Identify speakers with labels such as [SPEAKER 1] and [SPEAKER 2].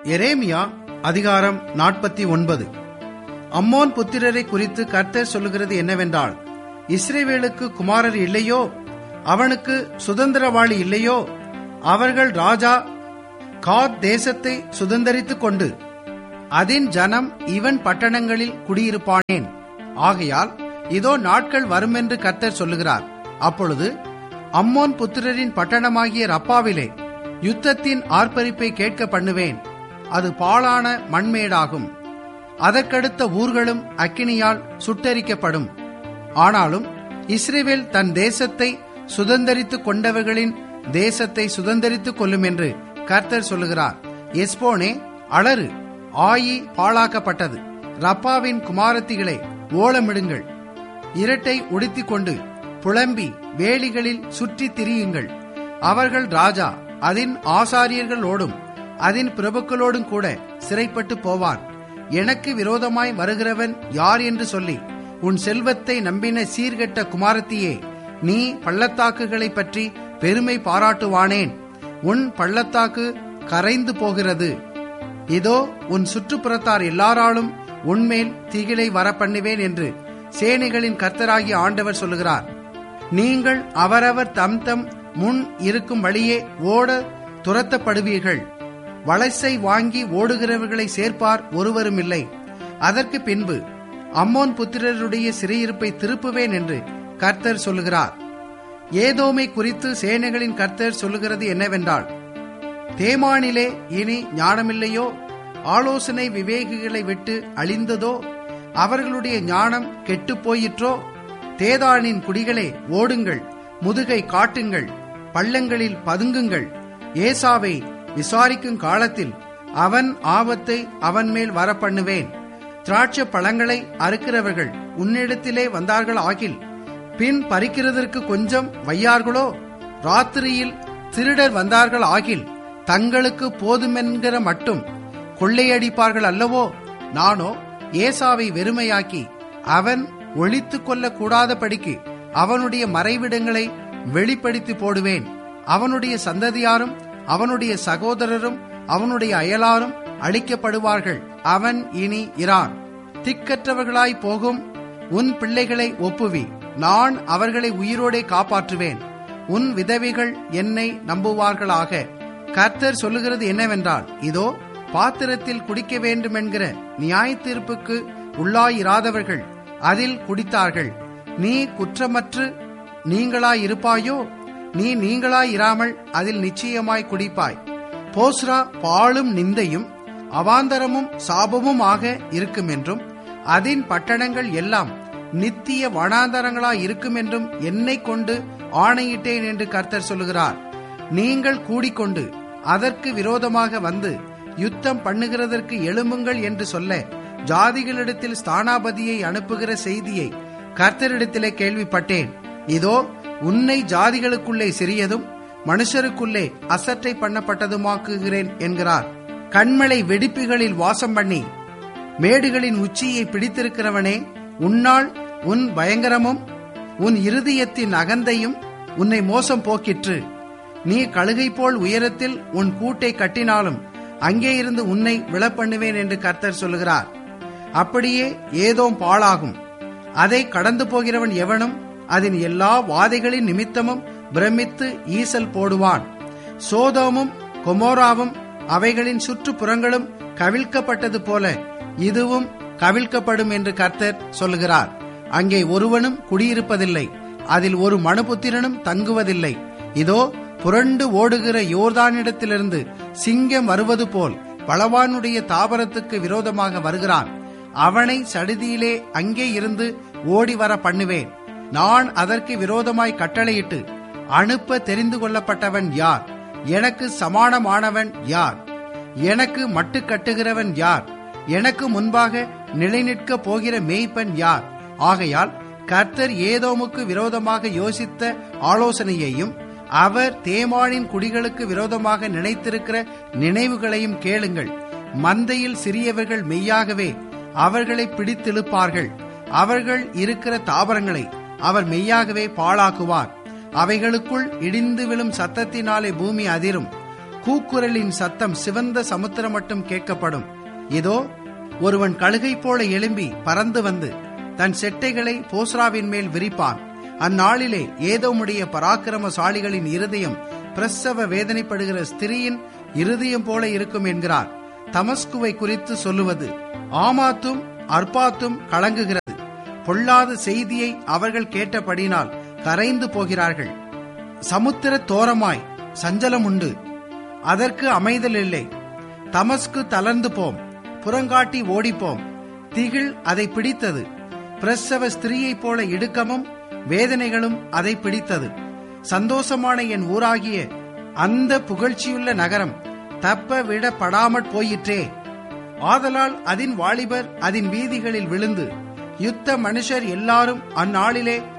[SPEAKER 1] எரேமியா அதிகாரம் நாற்பத்தி ஒன்பது அம்மோன் புத்திரரை குறித்து கர்த்தர் சொல்லுகிறது என்னவென்றால் இஸ்ரேவேலுக்கு குமாரர் இல்லையோ அவனுக்கு சுதந்திரவாளி இல்லையோ அவர்கள் ராஜா காத் தேசத்தை சுதந்தரித்துக் கொண்டு அதின் ஜனம் இவன் பட்டணங்களில் குடியிருப்பானேன் ஆகையால் இதோ நாட்கள் வருமென்று கர்த்தர் சொல்லுகிறார் அப்பொழுது அம்மோன் புத்திரரின் பட்டணமாகிய ரப்பாவிலே யுத்தத்தின் ஆர்ப்பரிப்பை கேட்க பண்ணுவேன் அது பாழான மண்மேடாகும் அதற்கடுத்த ஊர்களும் அக்கினியால் சுட்டரிக்கப்படும் ஆனாலும் இஸ்ரேவேல் தன் தேசத்தை சுதந்தரித்துக் கொண்டவர்களின் தேசத்தை சுதந்தரித்துக் கொள்ளும் என்று கர்த்தர் சொல்லுகிறார் எஸ்போனே அலறு ஆயி பாழாக்கப்பட்டது ரப்பாவின் குமாரத்திகளே ஓலமிடுங்கள் இரட்டை உடுத்திக் கொண்டு புலம்பி வேலிகளில் சுற்றித் திரியுங்கள் அவர்கள் ராஜா அதன் ஆசாரியர்களோடும் அதன் பிரபுக்களோடும் கூட சிறைப்பட்டு போவான் எனக்கு விரோதமாய் வருகிறவன் யார் என்று சொல்லி உன் செல்வத்தை நம்பின சீர்கெட்ட குமாரத்தியே நீ பள்ளத்தாக்குகளை பற்றி பெருமை பாராட்டுவானேன் உன் பள்ளத்தாக்கு கரைந்து போகிறது இதோ உன் சுற்றுப்புறத்தார் எல்லாராலும் உன்மேல் திகிலை வரப்பண்ணுவேன் என்று சேனைகளின் கர்த்தராகிய ஆண்டவர் சொல்லுகிறார் நீங்கள் அவரவர் தம் தம் முன் இருக்கும் வழியே ஓட துரத்தப்படுவீர்கள் வலசை வாங்கி ஓடுகிறவர்களை சேர்ப்பார் ஒருவரும் இல்லை அதற்கு பின்பு அம்மோன் புத்திரருடைய சிறையிருப்பை திருப்புவேன் என்று கர்த்தர் சொல்லுகிறார் ஏதோமை குறித்து சேனைகளின் கர்த்தர் சொல்லுகிறது என்னவென்றால் தேமானிலே இனி ஞானமில்லையோ ஆலோசனை விவேகிகளை விட்டு அழிந்ததோ அவர்களுடைய ஞானம் கெட்டுப் போயிற்றோ தேதானின் குடிகளே ஓடுங்கள் முதுகை காட்டுங்கள் பள்ளங்களில் பதுங்குங்கள் ஏசாவை விசாரிக்கும் காலத்தில் அவன் ஆபத்தை அவன் மேல் வரப்பண்ணுவேன் திராட்ச பழங்களை அறுக்கிறவர்கள் உன்னிடத்திலே வந்தார்கள் ஆகில் பின் பறிக்கிறதற்கு கொஞ்சம் வையார்களோ ராத்திரியில் திருடர் வந்தார்கள் ஆகில் தங்களுக்கு போதுமென்கிற மட்டும் கொள்ளையடிப்பார்கள் அல்லவோ நானோ ஏசாவை வெறுமையாக்கி அவன் ஒழித்து கொள்ள கூடாதபடிக்கு அவனுடைய மறைவிடங்களை வெளிப்படுத்தி போடுவேன் அவனுடைய சந்ததியாரும் அவனுடைய சகோதரரும் அவனுடைய அயலாரும் அழிக்கப்படுவார்கள் அவன் இனி இரான் திக்கற்றவர்களாய் போகும் உன் பிள்ளைகளை ஒப்புவி நான் அவர்களை உயிரோடே காப்பாற்றுவேன் உன் விதவைகள் என்னை நம்புவார்களாக கர்த்தர் சொல்லுகிறது என்னவென்றால் இதோ பாத்திரத்தில் குடிக்க வேண்டும் என்கிற நியாய தீர்ப்புக்கு உள்ளாயிராதவர்கள் அதில் குடித்தார்கள் நீ குற்றமற்று நீங்களாயிருப்பாயோ நீ நீங்களாயிராமல் அதில் நிச்சயமாய் குடிப்பாய் போஸ்ரா பாழும் நிந்தையும் அவாந்தரமும் சாபமுமாக இருக்கும் என்றும் அதன் பட்டணங்கள் எல்லாம் நித்திய வனாந்தரங்களாய் இருக்கும் என்றும் என்னை கொண்டு ஆணையிட்டேன் என்று கர்த்தர் சொல்லுகிறார் நீங்கள் கூடிக்கொண்டு அதற்கு விரோதமாக வந்து யுத்தம் பண்ணுகிறதற்கு எழும்புங்கள் என்று சொல்ல ஜாதிகளிடத்தில் ஸ்தானாபதியை அனுப்புகிற செய்தியை கர்த்தரிடத்திலே கேள்விப்பட்டேன் இதோ உன்னை ஜாதிகளுக்குள்ளே சிறியதும் மனுஷருக்குள்ளே அசட்டை பண்ணப்பட்டதுமாக்குகிறேன் என்கிறார் கண்மலை வெடிப்புகளில் வாசம் பண்ணி மேடுகளின் உச்சியை பிடித்திருக்கிறவனே உன்னால் உன் பயங்கரமும் உன் இருதயத்தின் அகந்தையும் உன்னை மோசம் போக்கிற்று நீ கழுகை போல் உயரத்தில் உன் கூட்டை கட்டினாலும் அங்கே இருந்து உன்னை விழப்பண்ணுவேன் என்று கர்த்தர் சொல்லுகிறார் அப்படியே ஏதோ பாழாகும் அதை கடந்து போகிறவன் எவனும் அதன் எல்லா வாதைகளின் நிமித்தமும் பிரமித்து ஈசல் போடுவான் சோதோமும் கொமோராவும் அவைகளின் சுற்றுப்புறங்களும் கவிழ்க்கப்பட்டது போல இதுவும் கவிழ்க்கப்படும் என்று கர்த்தர் சொல்லுகிறார் அங்கே ஒருவனும் குடியிருப்பதில்லை அதில் ஒரு மனுபுத்திரனும் தங்குவதில்லை இதோ புரண்டு ஓடுகிற யோர்தானிடத்திலிருந்து சிங்கம் வருவது போல் பலவானுடைய தாபரத்துக்கு விரோதமாக வருகிறான் அவனை சடுதியிலே அங்கே இருந்து ஓடி வர பண்ணுவேன் நான் அதற்கு விரோதமாய் கட்டளையிட்டு அனுப்ப தெரிந்து கொள்ளப்பட்டவன் யார் எனக்கு சமானமானவன் யார் எனக்கு மட்டு கட்டுகிறவன் யார் எனக்கு முன்பாக நிலைநிற்க போகிற மேய்ப்பன் யார் ஆகையால் கர்த்தர் ஏதோமுக்கு விரோதமாக யோசித்த ஆலோசனையையும் அவர் தேமானின் குடிகளுக்கு விரோதமாக நினைத்திருக்கிற நினைவுகளையும் கேளுங்கள் மந்தையில் சிறியவர்கள் மெய்யாகவே அவர்களை பிடித்திழுப்பார்கள் அவர்கள் இருக்கிற தாவரங்களை அவர் மெய்யாகவே பாழாக்குவார் அவைகளுக்குள் இடிந்து விழும் சத்தத்தினாலே பூமி அதிரும் கூக்குரலின் சத்தம் சிவந்த சமுத்திரம் மட்டும் கேட்கப்படும் இதோ ஒருவன் கழுகை போல எழும்பி பறந்து வந்து தன் செட்டைகளை போஸ்ராவின் மேல் விரிப்பான் அந்நாளிலே ஏதோமுடைய பராக்கிரமசாலிகளின் இருதயம் பிரசவ வேதனைப்படுகிற ஸ்திரீயின் இருதயம் போல இருக்கும் என்கிறார் தமஸ்குவை குறித்து சொல்லுவது ஆமாத்தும் அர்பாத்தும் கலங்குகிறது பொல்லாத செய்தியை அவர்கள் கேட்டபடினால் கரைந்து போகிறார்கள் சமுத்திர தோரமாய் சஞ்சலம் உண்டு அதற்கு அமைதல் இல்லை தமஸ்கு தளர்ந்து போம் புறங்காட்டி ஓடிப்போம் திகில் அதை பிடித்தது பிரசவ ஸ்திரீயைப் போல இடுக்கமும் வேதனைகளும் அதை பிடித்தது சந்தோஷமான என் ஊராகிய அந்த புகழ்ச்சியுள்ள நகரம் தப்ப விடப்படாமற் போயிற்றே ஆதலால் அதின் வாலிபர் அதன் வீதிகளில் விழுந்து யுத்த மனுஷர் எல்லாரும் அந்நாளிலே